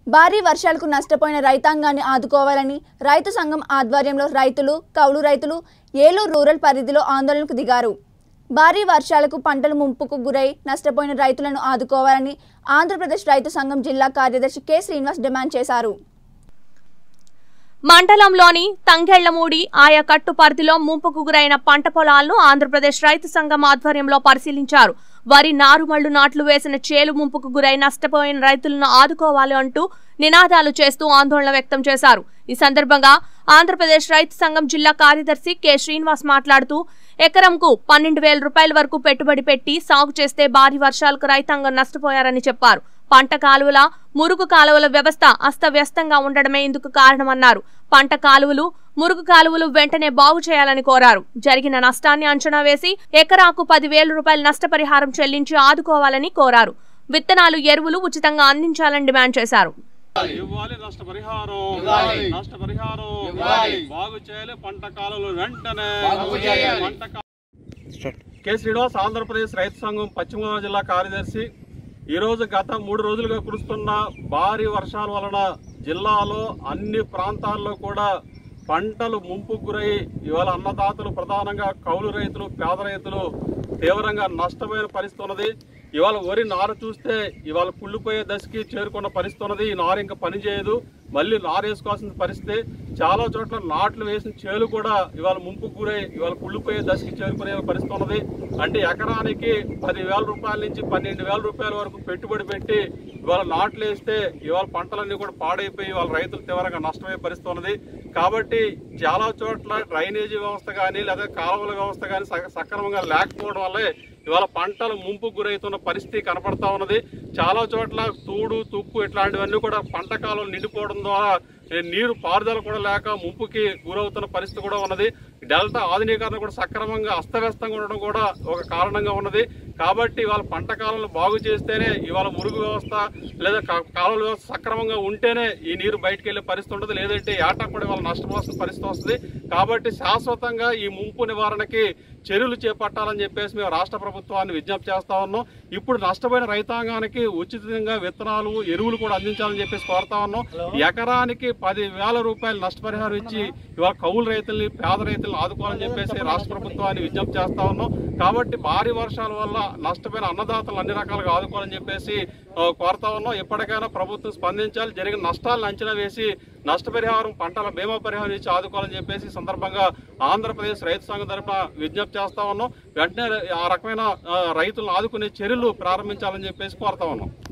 భారీ వర్షాలకు నష్టపోయిన రైతాంగాన్ని ఆదుకోవాలని రైతు సంఘం ఆధ్వర్యంలో రైతులు కౌలు రైతులు ఏలూరు రూరల్ పరిధిలో ఆందోళనకు దిగారు భారీ వర్షాలకు పంటలు ముంపుకు గురై నష్టపోయిన రైతులను ఆదుకోవాలని ఆంధ్రప్రదేశ్ రైతు సంఘం జిల్లా కార్యదర్శి కె శ్రీనివాస్ డిమాండ్ చేశారు మండలంలోని తంగెళ్లమూడి ఆయా కట్టు పరిధిలో ముంపుకు గురైన పంట పొలాలను ఆంధ్రప్రదేశ్ రైతు సంఘం ఆధ్వర్యంలో పరిశీలించారు వరి నారుమళ్లు నాట్లు వేసిన చేలు ముంపుకు గురై నష్టపోయిన రైతులను ఆదుకోవాలి అంటూ నినాదాలు చేస్తూ ఆందోళన వ్యక్తం చేశారు ఈ సందర్భంగా ఆంధ్రప్రదేశ్ రైతు సంఘం జిల్లా కార్యదర్శి కె శ్రీనివాస్ మాట్లాడుతూ ఎకరంకు పన్నెండు వేల రూపాయల వరకు పెట్టుబడి పెట్టి సాగు చేస్తే భారీ వర్షాలకు రైతాంగం నష్టపోయారని చెప్పారు పంట కాలువల మురుగు కాలువల వ్యవస్థ అస్తవ్యస్తంగా ఉండడమే ఇందుకు కారణమన్నారు పంట కాలువలు మురుగు కాలువలు వెంటనే బాగు చేయాలని కోరారు జరిగిన నష్టాన్ని అంచనా వేసి ఎకరాకు పదివేల రూపాయల నష్టపరిహారం చెల్లించి ఆదుకోవాలని కోరారు విత్తనాలు ఎరువులు ఉచితంగా అందించాలని డిమాండ్ చేశారు ఇవ్వాలి నష్టపరిహారం నష్టపరిహారం బాగు చేయాలి పంట కాలంలో వెంటనే పంట కా- కె శ్రీనివాస్ ఆంధ్రప్రదేశ్ రైతు సంఘం పశ్చిమ గోదావరి జిల్లా కార్యదర్శి ఈ రోజు గత మూడు రోజులుగా కురుస్తున్న భారీ వర్షాల వలన జిల్లాలో అన్ని ప్రాంతాల్లో కూడా పంటలు ముంపుకు గురై ఇవాళ అన్నదాతలు ప్రధానంగా కౌలు రైతులు పేద రైతులు తీవ్రంగా నష్టమైన పరిస్థితి ఉన్నది ఇవాళ వరి నారు చూస్తే ఇవాళ కుళ్ళిపోయే దశకి చేరుకున్న పరిస్థితి ఉన్నది ఈ నారు ఇంకా పనిచేయదు మళ్ళీ నారు వేసుకోవాల్సిన పరిస్థితి చాలా చోట్ల నాట్లు వేసిన చేలు కూడా ఇవాళ ముంపుకు గురై ఇవాళ కుళ్ళిపోయే దశకి చేరుకునే పరిస్థితి ఉన్నది అంటే ఎకరానికి పదివేల రూపాయల నుంచి పన్నెండు వేల రూపాయల వరకు పెట్టుబడి పెట్టి ఇవాళ నాట్లు వేస్తే ఇవాళ పంటలన్నీ కూడా పాడైపోయి ఇవాళ రైతులు తీవ్రంగా నష్టమయ్యే పరిస్థితి ఉన్నది కాబట్టి చాలా చోట్ల డ్రైనేజీ వ్యవస్థ కానీ లేదా కాలువల వ్యవస్థ కానీ స- సక్రమంగా లేకపోవడం వల్లే ఇవాళ పంటలు ముంపు గురవుతున్న పరిస్థితి కనపడతా ఉన్నది చాలా చోట్ల తూడు తుప్పు ఇట్లాంటివన్నీ కూడా పంట కాలం నిండిపోవడం ద్వారా ఏ, నీరు పారుదల కూడా లేక ముంపుకి గురవుతున్న పరిస్థితి కూడా ఉన్నది డెల్టా ఆధునీకరణ కూడా సక్రమంగా అస్తవ్యస్తంగా ఉండడం కూడా ఒక కారణంగా ఉన్నది కాబట్టి ఇవాళ పంట కాలంలో బాగు చేస్తేనే ఇవాళ మురుగు వ్యవస్థ లేదా కా- కాలువల వ్యవస్థ సక్రమంగా ఉంటేనే ఈ నీరు బయటకు వెళ్ళే పరిస్థితి ఉంటుంది లేదంటే ఏటా కూడా ఇవాళ నష్టపోవాల్సిన పరిస్థితి వస్తుంది కాబట్టి శాశ్వతంగా ఈ ముంపు నివారణకి చర్యలు చేపట్టాలని చెప్పేసి మేము రాష్ట్ర ప్రభుత్వాన్ని విజ్ఞప్తి చేస్తా ఉన్నాం ఇప్పుడు నష్టపోయిన రైతాంగానికి ఉచితంగా విత్తనాలు ఎరువులు కూడా అందించాలని చెప్పేసి కోరుతా ఉన్నాం ఎకరానికి పది వేల రూపాయలు నష్టపరిహారం ఇచ్చి ఇవాళ కౌలు రైతుల్ని పేద రైతులను ఆదుకోవాలని చెప్పేసి రాష్ట్ర ప్రభుత్వాన్ని విజ్ఞప్తి చేస్తా ఉన్నాం కాబట్టి భారీ వర్షాల వల్ల నష్టపోయిన అన్నదాతలు అన్ని రకాలుగా ఆదుకోవాలని చెప్పేసి ఆ, కోరుతా ఉన్నాం ఎప్పటికైనా ప్రభుత్వం స్పందించాలి జరిగిన నష్టాలను అంచనా వేసి నష్టపరిహారం పంటల బీమా పరిహారం ఇచ్చి ఆదుకోవాలని చెప్పేసి ఈ సందర్భంగా ఆంధ్రప్రదేశ్ రైతు సంఘం తరఫున విజ్ఞప్తి చేస్తా ఉన్నాం వెంటనే ఆ రకమైన ఆ, రైతులను ఆదుకునే చర్యలు ప్రారంభించాలని చెప్పేసి కోరుతా ఉన్నాం